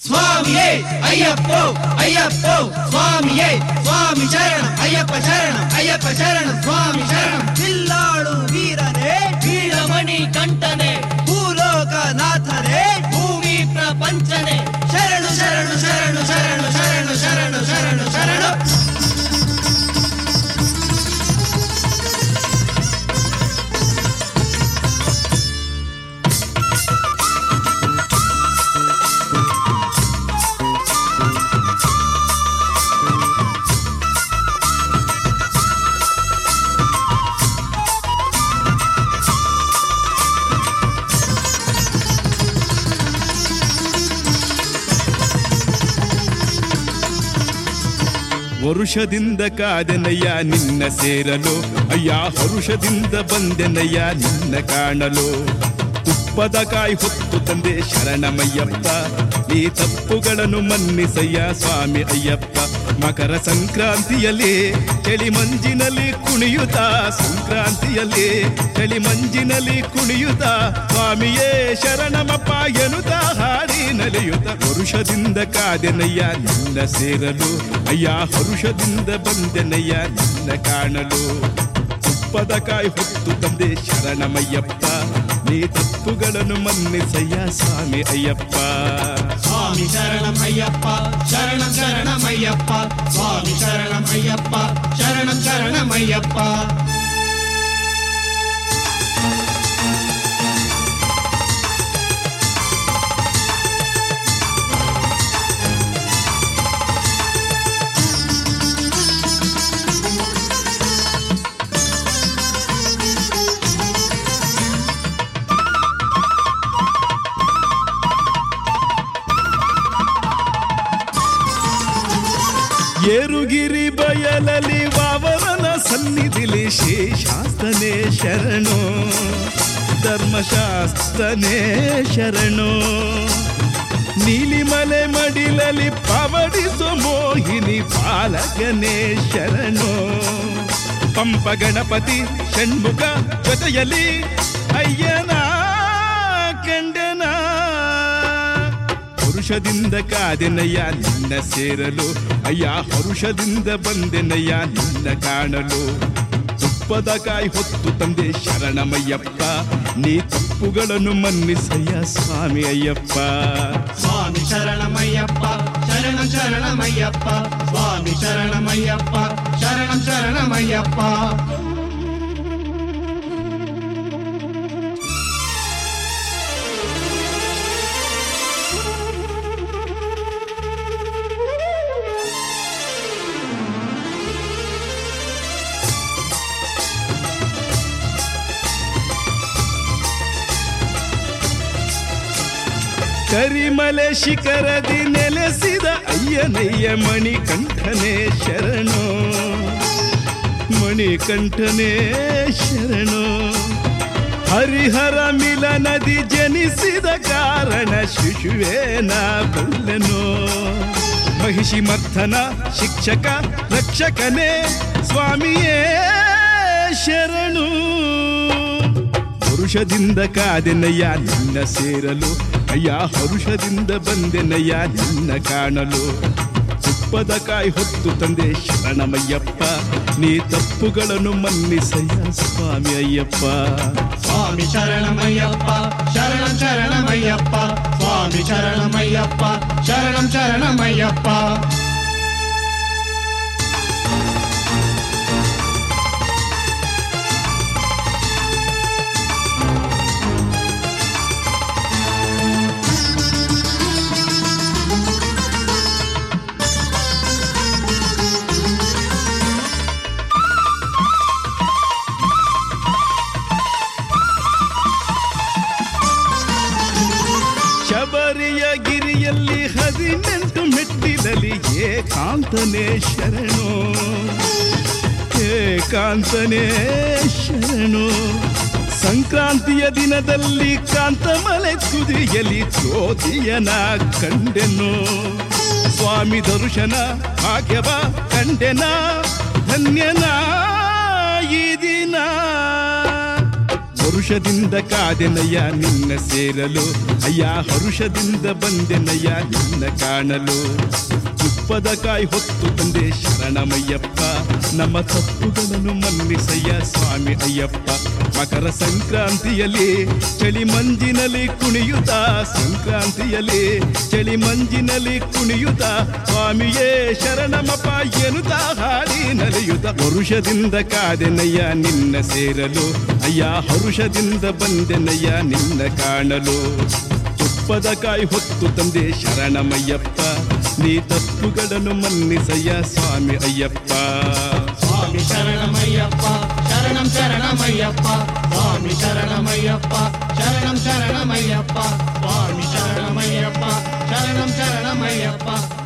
சுவாமியே ஐயப்போ ஐயப்போ சுவாமியே சுவாமி சரணம் ஐயப்ப சரணம் ஐயப்ப சரணம் சுவாமி சரணம் வில்லாಳು ವೀರನೇ ವೀರಮಣಿ ಕಂಠನೆ ಭೂಲೋಕನಾಥನೇ ಭೂಮಿ ಪ್ರಪಂಚನೆ ಶರಣು ಶರಣು ಶರಣು ಶರಣು ಶರಣು ಶರಣು ಶರಣು ಶರಣು ವರುಷದಿಂದ ಕಾದೆನಯ್ಯ ನಿನ್ನ ಸೇರಲು ಅಯ್ಯ ಹರುಷದಿಂದ ಬಂದೆನಯ್ಯ ನಿನ್ನ ಕಾಣಲು ತುಪ್ಪದ ಕಾಯಿ ಹೊತ್ತು ತಂದೆ ಶರಣಮಯ್ಯಪ್ಪ ಈ ತಪ್ಪುಗಳನ್ನು ಮನ್ನಿಸಯ್ಯ ಸ್ವಾಮಿ ಅಯ್ಯಪ್ಪ ಮಕರ ಸಂಕ್ರಾಂತಿಯಲ್ಲಿ ಚಳಿ ಮಂಜಿನಲ್ಲಿ ಕುಣಿಯುತ್ತ ಸಂಕ್ರಾಂತಿಯಲ್ಲಿ ಚಳಿ ಮಂಜಿನಲ್ಲಿ ಕುಣಿಯುತ್ತ ಸ್ವಾಮಿಯೇ ಶರಣಮಪ್ಪ ಎನ್ನುತ್ತ ಹಾಡಿ ನಲಿಯುತ್ತ ವರುಷದಿಂದ ಕಾದೆನಯ್ಯ ನಿನ್ನ ಸೇರಲು ಅಯ್ಯ ಹರುಷದಿಂದ ಬಂದೆನಯ್ಯ ನಿನ್ನ ಕಾಣಲು ತುಪ್ಪದ ಕಾಯಿ ಹೊತ್ತು ತಂದೆ ಶರಣಮಯ್ಯಪ್ಪ ನೀ ತಪ್ಪುಗಳನ್ನು ಮನ್ನಿಸಯ್ಯ ಸ್ವಾಮಿ ಅಯ್ಯಪ್ಪ ಸ್ವಾಮಿ ಶರಣಂ ಅಯ್ಯಪ್ಪ ಶರಣಂ ಶರಣಂ ಅಯ್ಯಪ್ಪ ಸ್ವಾಮಿ ಶರಣಂ ಅಯ್ಯಪ್ಪ ಶರಣಂ ಶರಣಂ ಅಯ್ಯಪ್ಪ ಏರುಗಿರಿ ಬಯಲಲಿ ವಾವರನ ಸನ್ನಿಧಿಲಿ ಶೇಷಾಸ್ತನೇ ಶರಣು ಧರ್ಮಶಾಸ್ತ್ರನೇ ಶರಣು ನೀಲಿಮಲೆ ಮಡಿಲಲಿ ಪವಡಿಸೋ ಮೋಹಿನಿ ಪಾಲಕನೇ ಶರಣು ಪಂಪ ಗಣಪತಿ ಷಣ್ಮುಖ ಜೊತೆಯಲ್ಲಿ ಅಯ್ಯನ ಕಂಡನ ಪುರುಷದಿಂದ ಕಾದೆನಯ್ಯ ನಿನ್ನ ಸೇರಲು ಅಯ್ಯ ಹರುಷದಿಂದ ಬಂದೆನಯ್ಯ ನಿನ್ನ ಕಾಣಲು ತುಪ್ಪದ ಕಾಯಿ ಹೊತ್ತು ತಂದೆ ಶರಣಮಯ್ಯಪ್ಪ ನೀ ತಪ್ಪುಗಳನ್ನು ಮನ್ನಿಸಯ್ಯ ಸ್ವಾಮಿ ಅಯ್ಯಪ್ಪ ಸ್ವಾಮಿ ಶರಣಮಯ್ಯಪ್ಪ ಶರಣಂ ಶರಣಮಯ್ಯಪ್ಪ ಸ್ವಾಮಿ ಶರಣಮಯ್ಯಪ್ಪ ಶರಣಂ ಶರಣಮಯ್ಯಪ್ಪ ಕರಿಮಲೆ ಶಿಖರದಿ ನೆಲೆಸಿದ ಅಯ್ಯನಯ್ಯ ಮಣಿಕಂಠನೇ ಶರಣು ಮಣಿಕಂಠನೇ ಶರಣು ಹರಿಹರ ಮಿಲನದಿ ಜನಿಸಿದ ಕಾರಣ ಶಿಶುವೇನ ಬಲ್ಲನು ಮಹಿಷಿ ಮರ್ಥನ ಶಿಕ್ಷಕ ರಕ್ಷಕನೇ ಸ್ವಾಮಿಯೇ ಶರಣು ಪುರುಷದಿಂದ ಕಾದೆನಯ್ಯ ನಿನ್ನ ಸೇರಲು ಅಯ್ಯ ಹರುಷದಿಂದ ಬಂದೆನಯ್ಯ ನಿನ್ನ ಕಾಣಲು ತುಪ್ಪದ ಕಾಯಿ ಹೊತ್ತು ತಂದೆ ಶರಣಮಯ್ಯಪ್ಪ ನೀ ತಪ್ಪುಗಳನ್ನು ಮನ್ನಿಸಯ್ಯ ಸ್ವಾಮಿ ಅಯ್ಯಪ್ಪ ಸ್ವಾಮಿ ಶರಣಮಯ್ಯಪ್ಪ ಶರಣಂ ಶರಣಮಯ್ಯಪ್ಪ ಸ್ವಾಮಿ ಶರಣಮಯ್ಯಪ್ಪ ಶರಣಂ ಶರಣಮಯ್ಯಪ್ಪ ಶಬರಿಯ ಗಿರಿಯಲ್ಲಿ ಹದಿನೆಂಟು ಮೆಟ್ಟಿಲಲ್ಲಿ ಏಕಾಂತನೇ ಶರಣು ಏಕಾಂತನೇ ಶರಣು ಸಂಕ್ರಾಂತಿಯ ದಿನದಲ್ಲಿ ಕಾಂತಮಲೆ ತುದಿಯಲ್ಲಿ ಜ್ಯೋತಿಯನ ಕಂಡೆನು ಸ್ವಾಮಿ ದರ್ಶನ ಭಾಗ್ಯವ ಕಂಡೆನ ಧನ್ಯನ ಈ ದಿನ ಹರುಷದಿಂದ ಕಾದೆನಯ್ಯ ನಿನ್ನ ಸೇರಲು ಅಯ್ಯ ಹರುಷದಿಂದ ಬಂದೆನಯ್ಯ ನಿನ್ನ ಕಾಣಲು ತುಪ್ಪದ ಕಾಯಿ ಹೊತ್ತು ತಂದೆ ಶರಣಮಯ್ಯಪ್ಪ ನಮ್ಮ ತಪ್ಪುಗಳನ್ನು ಮನ್ನಿಸಯ್ಯ ಸ್ವಾಮಿ ಅಯ್ಯಪ್ಪ ಮಕರ ಸಂಕ್ರಾಂತಿಯಲ್ಲಿ ಚಳಿ ಮಂಜಿನಲ್ಲಿ ಕುಣಿಯುತ್ತ ಸಂಕ್ರಾಂತಿಯಲ್ಲಿ ಚಳಿ ಮಂಜಿನಲ್ಲಿ ಕುಣಿಯುತ್ತ ಸ್ವಾಮಿಯೇ ಶರಣಮಪ್ಪ ಎನ್ನುತ್ತ ಹಾಡಿ ನಲಿಯುತ್ತ ಹರುಷದಿಂದ ಕಾದೆನಯ್ಯ ನಿನ್ನ ಸೇರಲು ಅಯ್ಯ ಹರುಷದಿಂದ ಬಂದೆನಯ್ಯ ನಿನ್ನ ಕಾಣಲು ತುಪ್ಪದ ಕಾಯಿ ಹೊತ್ತು ತಂದೆ ಶರಣಮಯ್ಯಪ್ಪ ನೀ ತಪ್ಪುಗಳನ್ನು ಮನ್ನಿಸಯ್ಯ ಸ್ವಾಮಿ ಅಯ್ಯಪ್ಪ ಸ್ವಾಮಿ ಶರಣಮಯ್ಯಪ್ಪ ಶರಣಂ ಶರಣಮಯ್ಯಪ್ಪ ಸ್ವಾಮಿ ಶರಣಮಯ್ಯಪ್ಪ ಶರಣಂ ಶರಣಮಯ್ಯಪ್ಪ ಸ್ವಾಮಿ ಶರಣಮಯ್ಯಪ್ಪ ಶರಣಂ ಶರಣಮಯ್ಯಪ್ಪ